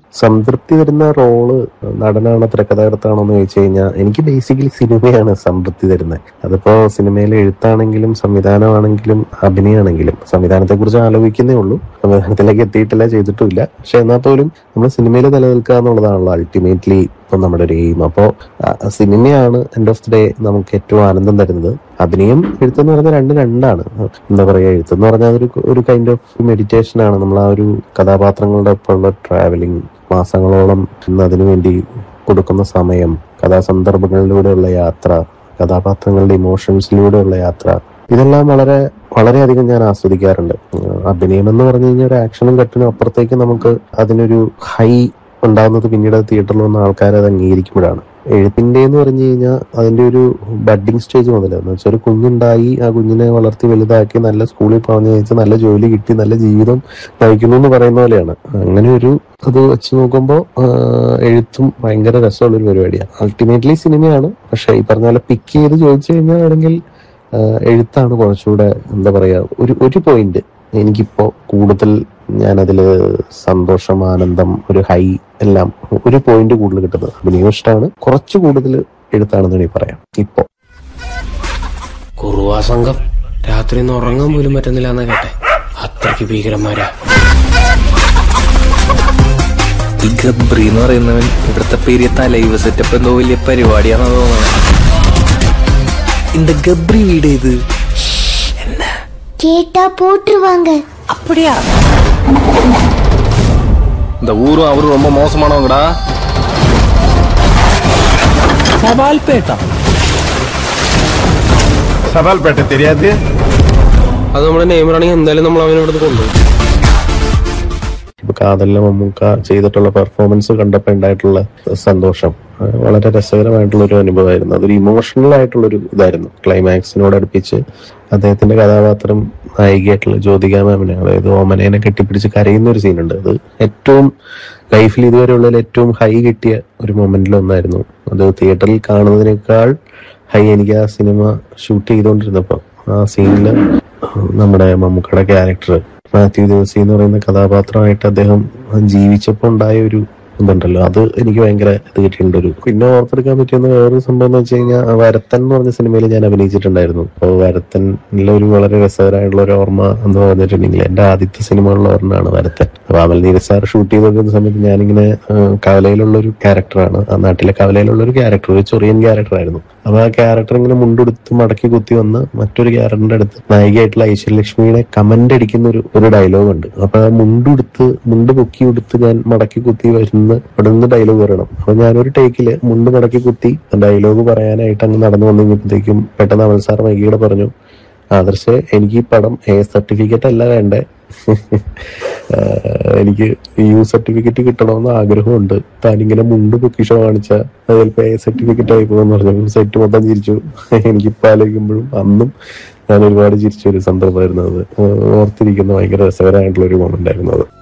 സംതൃപ്തി തരുന്ന റോള് നടനാണോ തിരക്കഥാകൃത്താണോ എന്ന് ചോദിച്ചു കഴിഞ്ഞാൽ എനിക്ക് ബേസിക്കലി സിനിമയാണ് സംതൃപ്തി തരുന്നത് അതിപ്പോ സിനിമയിലെ എഴുത്താണെങ്കിലും സംവിധാനമാണെങ്കിലും അഭിനയമാണെങ്കിലും സംവിധാനത്തെ കുറിച്ച് ആലോചിക്കുന്നേ ഉള്ളൂ സംവിധാനത്തിലേക്ക് എത്തിയിട്ടില്ല ചെയ്തിട്ടുമില്ല പക്ഷെ എന്നാൽ പോലും നമ്മൾ സിനിമയിൽ നിലനിൽക്കുക എന്നുള്ളതാണല്ലോ അൾട്ടിമേറ്റ്ലി ഇപ്പൊ നമ്മുടെ ഒരു എയിം അപ്പോ ആ, സിനിമയാണ് എൻഡ് ഓഫ് ദി ഡേ നമുക്ക് ഏറ്റവും ആനന്ദം തരുന്നത് അഭിനയം എഴുത്തെന്ന് പറയുന്നത് രണ്ട് രണ്ടാണ് എന്താ പറയുക എഴുത്തെന്ന് പറഞ്ഞാൽ ഒരു ഒരു കൈൻഡ് ഓഫ് മെഡിറ്റേഷൻ ആണ് നമ്മൾ ആ ഒരു കഥാപാത്രങ്ങളുടെ ഒപ്പമുള്ള ട്രാവലിംഗ് മാസങ്ങളോളം ഇന്ന് അതിനു വേണ്ടി കൊടുക്കുന്ന സമയം കഥാസന്ദർഭങ്ങളിലൂടെയുള്ള യാത്ര കഥാപാത്രങ്ങളുടെ ഇമോഷൻസിലൂടെയുള്ള യാത്ര ഇതെല്ലാം വളരെ വളരെയധികം ഞാൻ ആസ്വദിക്കാറുണ്ട് ഉം, അഭിനയം എന്ന് പറഞ്ഞു കഴിഞ്ഞാൽ ഒരു ആക്ഷനും കട്ടിനും അപ്പുറത്തേക്ക് നമുക്ക് അതിനൊരു ഹൈ ഉണ്ടാകുന്നത് പിന്നീട് തിയേറ്ററിൽ വന്ന ആൾക്കാർ അത് അംഗീകരിക്കുമ്പോഴാണ് എഴുത്തിന്റെ എന്ന് പറഞ്ഞു കഴിഞ്ഞാൽ അതിന്റെ ഒരു ബഡ്ഡിങ് സ്റ്റേജ് മുതൽ എന്ന് വെച്ചാൽ ഒരു കുഞ്ഞുണ്ടായി ആ കുഞ്ഞിനെ വളർത്തി വലുതാക്കി നല്ല സ്കൂളിൽ പറഞ്ഞു വെച്ച് നല്ല ജോലി കിട്ടി നല്ല ജീവിതം നയിക്കുന്നു എന്ന് പറയുന്ന പോലെയാണ് അങ്ങനെ ഒരു അത് വെച്ച് നോക്കുമ്പോൾ എഴുത്തും ഭയങ്കര രസമുള്ള ഒരു പരിപാടിയാണ് അൾട്ടിമേറ്റ്ലി സിനിമയാണ് പക്ഷെ ഈ പറഞ്ഞ പോലെ പിക്ക് ചെയ്ത് ചോദിച്ചു കഴിഞ്ഞാൽ ആണെങ്കിൽ ആഹ് എഴുത്താണ് കുറച്ചുകൂടെ എന്താ പറയാ ഒരു ഒരു പോയിന്റ് എനിക്കിപ്പോ കൂടുതൽ ഞാനതില് സന്തോഷം ആനന്ദം ഒരു ഹൈ എല്ലാം ഒരു പോയിന്റ് കൂടുതൽ കിട്ടുന്നത് അഭിനയം ഇഷ്ടമാണ് കുറച്ച് കൂടുതൽ എഴുത്താണെന്ന് വേണമെങ്കിൽ പറയാം ഇപ്പോ കുറുവാ സംഘം രാത്രി ഒന്ന് ഉറങ്ങാൻ പോലും പറ്റുന്നില്ല എന്നാ കേട്ടെ അത്രയ്ക്ക് ഭീകരന്മാരാ ഈ ഗബ്രി എന്ന് പറയുന്നവൻ ഇവിടുത്തെ പെരിയ തലൈവ് സെറ്റപ്പ് എന്തോ വലിയ പരിപാടിയാണെന്ന് തോന്നുന്നത് இந்த கப்ரி வீடு இது கேட்டா போட்டுருவாங்க அப்படியா இந்த ஊரும் அவரும் ரொம்ப மோசமானவங்கடா சவால்பேட்டா സവാൽപേട്ട தெரியாது അത് നമ്മുടെ നെയ്മറാണെങ്കിൽ എന്തായാലും നമ്മൾ അവനെ ഇവിടുന്ന് കൊണ്ടുപോകും ഇപ്പൊ കാതലിലെ മമ്മൂക്ക ചെയ്തിട്ടുള്ള പെർഫോമൻസ് കണ്ടപ്പോൾ ഉണ്ടായിട്ടുള്ള സന്തോഷം ആ, വളരെ രസകരമായിട്ടുള്ള ഒരു അനുഭവമായിരുന്നു അതൊരു ഇമോഷണൽ ആയിട്ടുള്ള ഒരു ഇതായിരുന്നു ക്ലൈമാക്സിനോട് അടുപ്പിച്ച് അദ്ദേഹത്തിന്റെ കഥാപാത്രം നായികയായിട്ടുള്ള ജ്യോതിക മാമിനെ അതായത് ഓമനേനെ കെട്ടിപ്പിടിച്ച് കരയുന്ന ഒരു സീനുണ്ട് അത് ഏറ്റവും ലൈഫിൽ ഇതുവരെയുള്ളതിൽ ഏറ്റവും ഹൈ കിട്ടിയ ഒരു മൊമെന്റിൽ ഒന്നായിരുന്നു അത് തിയേറ്ററിൽ കാണുന്നതിനേക്കാൾ ഹൈ എനിക്ക് ആ സിനിമ ഷൂട്ട് ചെയ്തുകൊണ്ടിരുന്നപ്പോ ആ സീനില് നമ്മുടെ മമ്മൂക്കയുടെ ക്യാരക്ടർ മാത്യു ദേവസി എന്ന് പറയുന്ന കഥാപാത്രമായിട്ട് അദ്ദേഹം ജീവിച്ചപ്പോൾ ഉണ്ടായ ഒരു ഇതുണ്ടല്ലോ അത് എനിക്ക് ഭയങ്കര ഇത് കിട്ടിയിട്ടുണ്ട് ഒരു പിന്നെ ഓർത്തെടുക്കാൻ പറ്റുന്ന വേറൊരു സംഭവം എന്ന് വെച്ച് കഴിഞ്ഞാൽ വരത്തൻ എന്ന് പറഞ്ഞ സിനിമയിൽ ഞാൻ അഭിനയിച്ചിട്ടുണ്ടായിരുന്നു അപ്പോൾ വരത്തനിലെ ഒരു വളരെ രസകരമായിട്ടുള്ള ഒരു ഓർമ്മ എന്ന് പറഞ്ഞിട്ടുണ്ടെങ്കിൽ എന്റെ ആദ്യത്തെ സിനിമകളിൽ ഒരെണ്ണമാണ് വരത്തൻ അപ്പൊ അമൽ നീര സാർ ഷൂട്ട് ചെയ്തിരിക്കുന്ന സമയത്ത് ഞാനിങ്ങനെ ആ, കവലയിലുള്ള ഒരു ക്യാരക്ടറാണ് ആ നാട്ടിലെ കവലയിലുള്ള ഒരു ക്യാരക്ടർ ഒരു ചൊറിയൻ ക്യാരക്ടർ ആയിരുന്നു അപ്പൊ ആ ക്യാരക്ടർ ഇങ്ങനെ മുണ്ടെടുത്ത് മടക്കി കുത്തി വന്ന് മറ്റൊരു ക്യാരക്ടറിന്റെ അടുത്ത് നായികയായിട്ടുള്ള ഐശ്വര്യലക്ഷ്മിയുടെ കമന്റ് അടിക്കുന്ന ഒരു ഒരു ഡയലോഗ് ഉണ്ട് അപ്പൊ ആ മുണ്ടുടുത്ത് മുണ്ട് പൊക്കി ഉടുത്ത് ഞാൻ മടക്കി കുത്തി വരുന്ന അവിടെ നിന്ന് ഡയലോഗ് പറയണം അപ്പൊ ഞാനൊരു ടേക്കില് മുണ്ട് മടക്കി കുത്തി ഡയലോഗ് പറയാനായിട്ട് അങ്ങ് നടന്നു വന്നു കഴിഞ്ഞപ്പോഴത്തേക്കും പെട്ടെന്ന് അമൽ സാർ മൈകിയുടെ പറഞ്ഞു ആദർശ് എനിക്ക് ഈ പടം എ സർട്ടിഫിക്കറ്റ് അല്ല വേണ്ടേ ആഹ് എനിക്ക് യു സർട്ടിഫിക്കറ്റ് കിട്ടണമെന്ന് ആഗ്രഹമുണ്ട് താനിങ്ങനെ മുണ്ട് പൊക്കിഷ കാണിച്ച അത് ചിലപ്പോ എ സർട്ടിഫിക്കറ്റ് ആയി പോകുമെന്ന് പറഞ്ഞു സെറ്റ് മൊത്തം ചിരിച്ചു എനിക്കിപ്പോ ആലോചിക്കുമ്പോഴും അന്നും ഞാൻ ഒരുപാട് ചിരിച്ച ഒരു സന്ദർഭമായിരുന്നു അത് ഓർത്തിരിക്കുന്ന ഭയങ്കര രസകരമായിട്ടുള്ള ഒരു മൊമെന്റ് ആയിരുന്നു അത്